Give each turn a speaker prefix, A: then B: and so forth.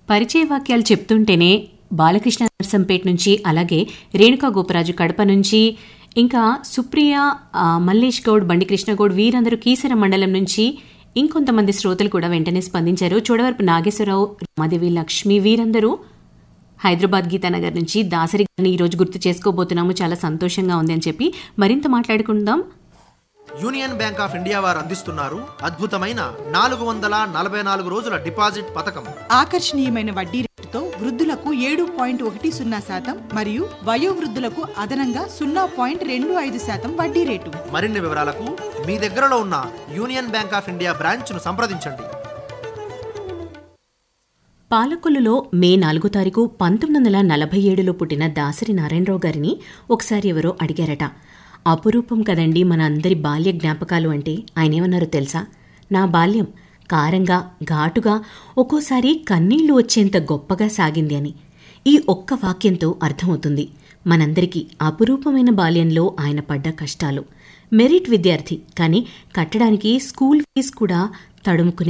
A: పరిచయ వాక్యాలు చెప్తుంటేనే బాలకృష్ణ నర్సంపేట నుంచి అలాగే రేణుకా గోపరాజు కడప నుంచి ఇంకా సుప్రియ ఆ, మల్లేష్ గౌడ్ బండి కృష్ణ గౌడ్ వీరందరూ కీసర మండలం నుంచి ఇంకొంతమంది శ్రోతలు కూడా వెంటనే స్పందించారు చూడవరపు నాగేశ్వరరావు రమాదేవి లక్ష్మి వీరందరూ హైదరాబాద్ గీతానగర్ నుంచి దాసరి గారిని ఈరోజు గుర్తు చేసుకోబోతున్నాము చాలా సంతోషంగా ఉంది అని చెప్పి మరింత మాట్లాడుకుందాం
B: యూనియన్ బ్యాంక్ ఆఫ్ ఇండియా వారు అందిస్తున్నారు అద్భుతమైన నాలుగు వందల నలభై నాలుగు రోజుల డిపాజిట్ పథకం
C: ఆకర్షణీయమైన వడ్డీ రేటుతో వృద్ధులకు ఏడు పాయింట్ ఒకటి సున్నా శాతం మరియు వయోవృద్ధులకు అదనంగా సున్నా పాయింట్ రెండు ఐదు శాతం వడ్డీ రేటు
B: మరిన్ని వివరాలకు మీ దగ్గరలో ఉన్న యూనియన్ బ్యాంక్ ఆఫ్ ఇండియా బ్రాంచ్ను సంప్రదించండి
A: పాలకొల్లులో మే నాలుగో తారీఖు పంతొమ్మిది వందల నలభై ఏడులో పుట్టిన దాసరి నారాయణరావు గారిని ఒకసారి ఎవరో అడిగారట అపురూపం కదండి మన అందరి బాల్య జ్ఞాపకాలు అంటే ఆయన ఏమన్నారో తెలుసా నా బాల్యం కారంగా ఘాటుగా ఒక్కోసారి కన్నీళ్లు వచ్చేంత గొప్పగా సాగింది అని ఈ ఒక్క వాక్యంతో అర్థమవుతుంది మనందరికీ అపురూపమైన బాల్యంలో ఆయన పడ్డ కష్టాలు మెరిట్ విద్యార్థి కానీ కట్టడానికి స్కూల్ ఫీజు కూడా తడుముకునే